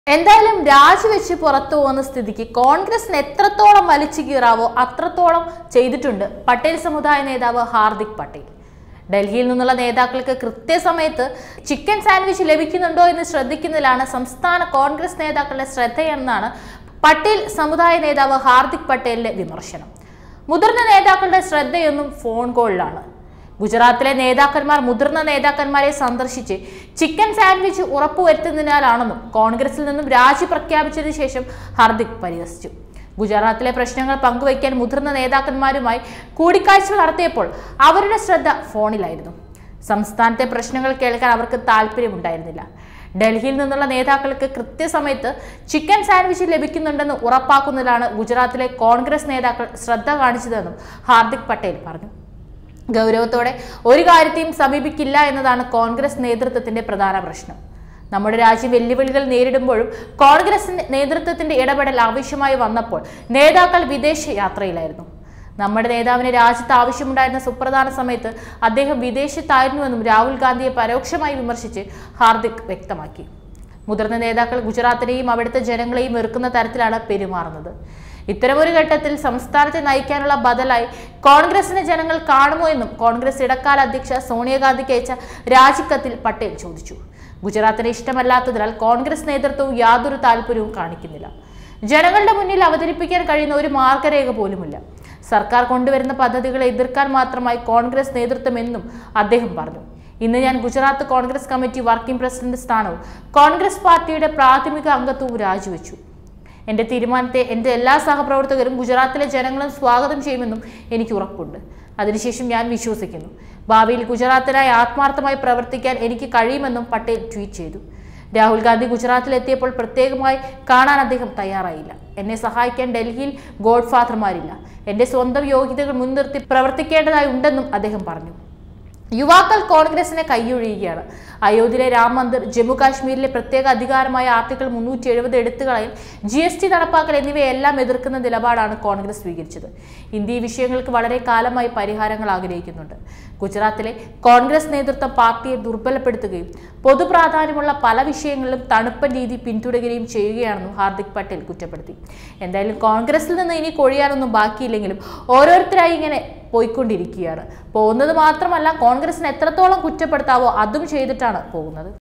എന്തായാലും രാജിവെച്ച് പുറത്തു പോകുന്ന സ്ഥിതിക്ക് കോൺഗ്രസിന് എത്രത്തോളം വലിച്ചു കീറാവോ അത്രത്തോളം ചെയ്തിട്ടുണ്ട് പട്ടേൽ സമുദായ നേതാവ് ഹാർദിക് പട്ടേൽ ഡൽഹിയിൽ നിന്നുള്ള നേതാക്കൾക്ക് കൃത്യസമയത്ത് ചിക്കൻ സാൻഡ്വിച്ച് ലഭിക്കുന്നുണ്ടോ എന്ന് ശ്രദ്ധിക്കുന്നതിലാണ് സംസ്ഥാന കോൺഗ്രസ് നേതാക്കളുടെ ശ്രദ്ധയെന്നാണ് പട്ടേൽ സമുദായ നേതാവ് ഹാർദിക് പട്ടേലിന്റെ വിമർശനം മുതിർന്ന നേതാക്കളുടെ ശ്രദ്ധയൊന്നും ഫോൺ കോളിലാണ് ഗുജറാത്തിലെ നേതാക്കന്മാർ മുതിർന്ന നേതാക്കന്മാരെ സന്ദർശിച്ച് ചിക്കൻ സാൻഡ്വിച്ച് ഉറപ്പുവരുത്തുന്നതിനാലാണെന്നും കോൺഗ്രസിൽ നിന്നും രാജി പ്രഖ്യാപിച്ചതിനു ശേഷം ഹർദിക് പരിഹസിച്ചു ഗുജറാത്തിലെ പ്രശ്നങ്ങൾ പങ്കുവയ്ക്കാൻ മുതിർന്ന നേതാക്കന്മാരുമായി കൂടിക്കാഴ്ച നടത്തിയപ്പോൾ അവരുടെ ശ്രദ്ധ ഫോണിലായിരുന്നു സംസ്ഥാനത്തെ പ്രശ്നങ്ങൾ കേൾക്കാൻ അവർക്ക് താല്പര്യമുണ്ടായിരുന്നില്ല ഡൽഹിയിൽ നിന്നുള്ള നേതാക്കൾക്ക് കൃത്യസമയത്ത് ചിക്കൻ സാൻഡ്വിച്ച് ലഭിക്കുന്നുണ്ടെന്ന് ഉറപ്പാക്കുന്നതിലാണ് ഗുജറാത്തിലെ കോൺഗ്രസ് നേതാക്കൾ ശ്രദ്ധ കാണിച്ചതെന്നും ഹാർദിക് പട്ടേൽ പറഞ്ഞു ഗൗരവത്തോടെ ഒരു കാര്യത്തെയും സമീപിക്കില്ല എന്നതാണ് കോൺഗ്രസ് നേതൃത്വത്തിന്റെ പ്രധാന പ്രശ്നം നമ്മുടെ രാജ്യം വെല്ലുവിളികൾ നേരിടുമ്പോഴും കോൺഗ്രസ് നേതൃത്വത്തിന്റെ ഇടപെടൽ ആവശ്യമായി വന്നപ്പോൾ നേതാക്കൾ വിദേശ യാത്രയിലായിരുന്നു നമ്മുടെ നേതാവിന് രാജ്യത്ത് ആവശ്യമുണ്ടായിരുന്ന സുപ്രധാന സമയത്ത് അദ്ദേഹം വിദേശത്തായിരുന്നുവെന്നും രാഹുൽ ഗാന്ധിയെ പരോക്ഷമായി വിമർശിച്ച് ഹാർദിക് വ്യക്തമാക്കി മുതിർന്ന നേതാക്കൾ ഗുജറാത്തിനെയും അവിടുത്തെ ജനങ്ങളെയും വെറുക്കുന്ന തരത്തിലാണ് പെരുമാറുന്നത് ഇത്തരമൊരു ഘട്ടത്തിൽ സംസ്ഥാനത്തെ നയിക്കാനുള്ള ബദലായി കോൺഗ്രസിനെ ജനങ്ങൾ കാണുമോ എന്നും കോൺഗ്രസ് ഇടക്കാല അധ്യക്ഷ സോണിയാഗാന്ധിക്ക് അയച്ച രാജിക്കത്തിൽ പട്ടേൽ ചോദിച്ചു ഗുജറാത്തിനെ ഇഷ്ടമല്ലാത്തതിനാൽ കോൺഗ്രസ് നേതൃത്വവും യാതൊരു താല്പര്യവും കാണിക്കുന്നില്ല ജനങ്ങളുടെ മുന്നിൽ അവതരിപ്പിക്കാൻ കഴിയുന്ന ഒരു മാർഗരേഖ പോലുമില്ല സർക്കാർ കൊണ്ടുവരുന്ന പദ്ധതികളെ എതിർക്കാൻ മാത്രമായി കോൺഗ്രസ് നേതൃത്വം എന്നും അദ്ദേഹം പറഞ്ഞു ഇന്ന് ഞാൻ Gujarat Congress committee working president സ്ഥാനവും കോൺഗ്രസ് പാർട്ടിയുടെ പ്രാഥമിക അംഗത്വവും രാജിവെച്ചു എന്റെ തീരുമാനത്തെ എന്റെ എല്ലാ സഹപ്രവർത്തകരും ഗുജറാത്തിലെ ജനങ്ങളും സ്വാഗതം ചെയ്യുമെന്നും എനിക്ക് ഉറപ്പുണ്ട് അതിനുശേഷം ഞാൻ വിശ്വസിക്കുന്നു ഭാവിയിൽ ഗുജറാത്തിനായി ആത്മാർത്ഥമായി പ്രവർത്തിക്കാൻ എനിക്ക് കഴിയുമെന്നും പട്ടേൽ ട്വീറ്റ് ചെയ്തു രാഹുൽ ഗാന്ധി ഗുജറാത്തിലെത്തിയപ്പോൾ പ്രത്യേകമായി കാണാൻ അദ്ദേഹം തയ്യാറായില്ല എന്നെ സഹായിക്കാൻ ഡൽഹിയിൽ ഗോഡ് ഫാദർമാരില്ല എന്റെ സ്വന്തം യോഗ്യതകൾ മുൻനിർത്തി പ്രവർത്തിക്കേണ്ടതായി ഉണ്ടെന്നും അദ്ദേഹം പറഞ്ഞു യുവാക്കൾ കോൺഗ്രസിനെ കൈയൊഴിയുകയാണ് അയോധ്യയിലെ രാം മന്ദിർ ജമ്മു കാശ്മീരിലെ പ്രത്യേക അധികാരമായ ആർട്ടിക്കിൾ മുന്നൂറ്റി എഴുപത് എടുത്തുകളയൽ ജി എസ് ടി നടപ്പാക്കൽ എന്നിവയെല്ലാം എതിർക്കുന്ന നിലപാടാണ് കോൺഗ്രസ് സ്വീകരിച്ചത് ഇന്ത്യ ഈ വിഷയങ്ങൾക്ക് വളരെ കാലമായി പരിഹാരങ്ങൾ ആഗ്രഹിക്കുന്നുണ്ട് ഗുജറാത്തിലെ കോൺഗ്രസ് നേതൃത്വം പാർട്ടിയെ ദുർബലപ്പെടുത്തുകയും പൊതുപ്രാധാന്യമുള്ള പല വിഷയങ്ങളിലും തണുപ്പൻ രീതി പിന്തുടരുകയും ചെയ്യുകയാണെന്നും ഹാർദിക് പട്ടേൽ കുറ്റപ്പെടുത്തി എന്തായാലും കോൺഗ്രസിൽ നിന്ന് ഇനി കൊഴിയാനൊന്നും ബാക്കിയില്ലെങ്കിലും ഓരോരുത്തരായി ഇങ്ങനെ പോയിക്കൊണ്ടിരിക്കുകയാണ് പോകുന്നത് മാത്രമല്ല കോൺഗ്രസിന് എത്രത്തോളം കുറ്റപ്പെടുത്താവോ അതും ചെയ്തിട്ടാണ് പോകുന്നത്